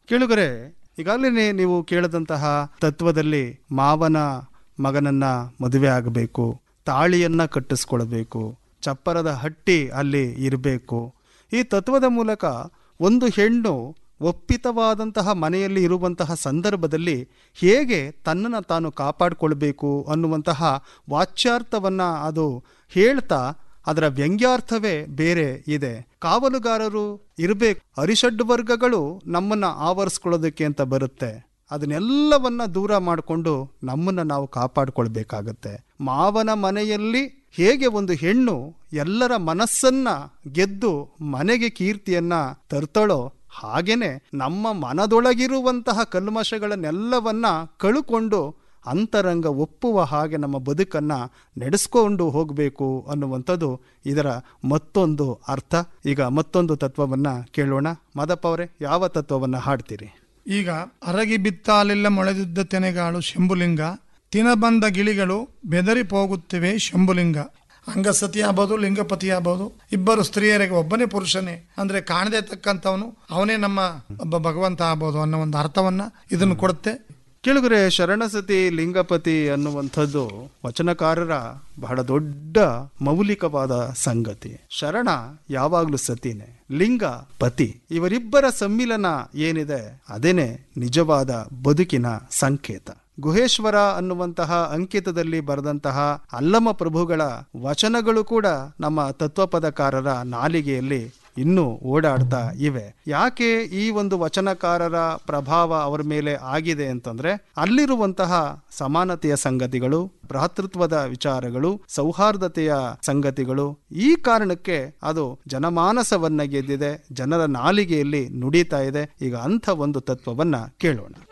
ಕೇಳುಗರೆ ಈಗಾಗಲೇ ನೀವು ಕೇಳಿದಂತಹ ತತ್ವದಲ್ಲಿ ಮಾವನ ಮಗನನ್ನ ಮದುವೆ ಆಗಬೇಕು ತಾಳಿಯನ್ನ ಕಟ್ಟಿಸ್ಕೊಳ್ಬೇಕು ಚಪ್ಪರದ ಹಟ್ಟಿ ಅಲ್ಲಿ ಇರಬೇಕು ಈ ತತ್ವದ ಮೂಲಕ ಒಂದು ಹೆಣ್ಣು ಒಪ್ಪಿತವಾದಂತಹ ಮನೆಯಲ್ಲಿ ಇರುವಂತಹ ಸಂದರ್ಭದಲ್ಲಿ ಹೇಗೆ ತನ್ನನ್ನು ತಾನು ಕಾಪಾಡಿಕೊಳ್ಬೇಕು ಅನ್ನುವಂತಹ ವಾಚ್ಯಾರ್ಥವನ್ನ ಅದು ಹೇಳ್ತಾ ಅದರ ವ್ಯಂಗ್ಯಾರ್ಥವೇ ಬೇರೆ ಇದೆ ಕಾವಲುಗಾರರು ಇರಬೇಕು ಅರಿಷಡ್ ವರ್ಗಗಳು ನಮ್ಮನ್ನ ಆವರಿಸ್ಕೊಳ್ಳೋದಕ್ಕೆ ಅಂತ ಬರುತ್ತೆ ಅದನ್ನೆಲ್ಲವನ್ನ ದೂರ ಮಾಡಿಕೊಂಡು ನಮ್ಮನ್ನ ನಾವು ಕಾಪಾಡಿಕೊಳ್ಬೇಕಾಗತ್ತೆ ಮಾವನ ಮನೆಯಲ್ಲಿ ಹೇಗೆ ಒಂದು ಹೆಣ್ಣು ಎಲ್ಲರ ಮನಸ್ಸನ್ನ ಗೆದ್ದು ಮನೆಗೆ ಕೀರ್ತಿಯನ್ನ ತರ್ತಾಳೋ ಹಾಗೇನೆ ನಮ್ಮ ಮನದೊಳಗಿರುವಂತಹ ಕಲ್ಮಶಗಳನ್ನೆಲ್ಲವನ್ನ ಕಳುಕೊಂಡು ಅಂತರಂಗ ಒಪ್ಪುವ ಹಾಗೆ ನಮ್ಮ ಬದುಕನ್ನ ನಡೆಸ್ಕೊಂಡು ಹೋಗಬೇಕು ಅನ್ನುವಂಥದ್ದು ಇದರ ಮತ್ತೊಂದು ಅರ್ಥ ಈಗ ಮತ್ತೊಂದು ತತ್ವವನ್ನ ಕೇಳೋಣ ಮದಪ್ಪ ಅವರೇ ಯಾವ ತತ್ವವನ್ನ ಹಾಡ್ತೀರಿ ಈಗ ಅರಗಿ ಬಿತ್ತಾಲೆಲ್ಲ ಮೊಳೆದಿದ್ದ ತೆನೆಗಾಳು ಶಂಭುಲಿಂಗ ತಿನಬಂದ ಗಿಳಿಗಳು ಬೆದರಿ ಹೋಗುತ್ತಿವೆ ಶಂಭುಲಿಂಗ ಅಂಗಸತಿ ಆಗ್ಬೋದು ಲಿಂಗಪತಿ ಆಗ್ಬೋದು ಇಬ್ಬರು ಸ್ತ್ರೀಯರಿಗೆ ಒಬ್ಬನೇ ಪುರುಷನೇ ಅಂದ್ರೆ ಕಾಣದೆ ತಕ್ಕಂಥವನು ಅವನೇ ನಮ್ಮ ಒಬ್ಬ ಭಗವಂತ ಆಗ್ಬೋದು ಅನ್ನೋ ಒಂದು ಅರ್ಥವನ್ನ ಇದನ್ನು ಕೊಡುತ್ತೆ ಕೇಳುಗರೆ ಶರಣಸತಿ ಲಿಂಗಪತಿ ಅನ್ನುವಂಥದ್ದು ವಚನಕಾರರ ಬಹಳ ದೊಡ್ಡ ಮೌಲಿಕವಾದ ಸಂಗತಿ ಶರಣ ಯಾವಾಗ್ಲೂ ಸತಿನೇ ಲಿಂಗ ಪತಿ ಇವರಿಬ್ಬರ ಸಮ್ಮಿಲನ ಏನಿದೆ ಅದೇನೆ ನಿಜವಾದ ಬದುಕಿನ ಸಂಕೇತ ಗುಹೇಶ್ವರ ಅನ್ನುವಂತಹ ಅಂಕಿತದಲ್ಲಿ ಬರೆದಂತಹ ಅಲ್ಲಮ ಪ್ರಭುಗಳ ವಚನಗಳು ಕೂಡ ನಮ್ಮ ತತ್ವಪದಕಾರರ ನಾಲಿಗೆಯಲ್ಲಿ ಇನ್ನೂ ಓಡಾಡ್ತಾ ಇವೆ ಯಾಕೆ ಈ ಒಂದು ವಚನಕಾರರ ಪ್ರಭಾವ ಅವರ ಮೇಲೆ ಆಗಿದೆ ಅಂತಂದ್ರೆ ಅಲ್ಲಿರುವಂತಹ ಸಮಾನತೆಯ ಸಂಗತಿಗಳು ಭ್ರಾತೃತ್ವದ ವಿಚಾರಗಳು ಸೌಹಾರ್ದತೆಯ ಸಂಗತಿಗಳು ಈ ಕಾರಣಕ್ಕೆ ಅದು ಜನಮಾನಸವನ್ನ ಗೆದ್ದಿದೆ ಜನರ ನಾಲಿಗೆಯಲ್ಲಿ ನುಡಿತಾ ಇದೆ ಈಗ ಅಂಥ ಒಂದು ತತ್ವವನ್ನ ಕೇಳೋಣ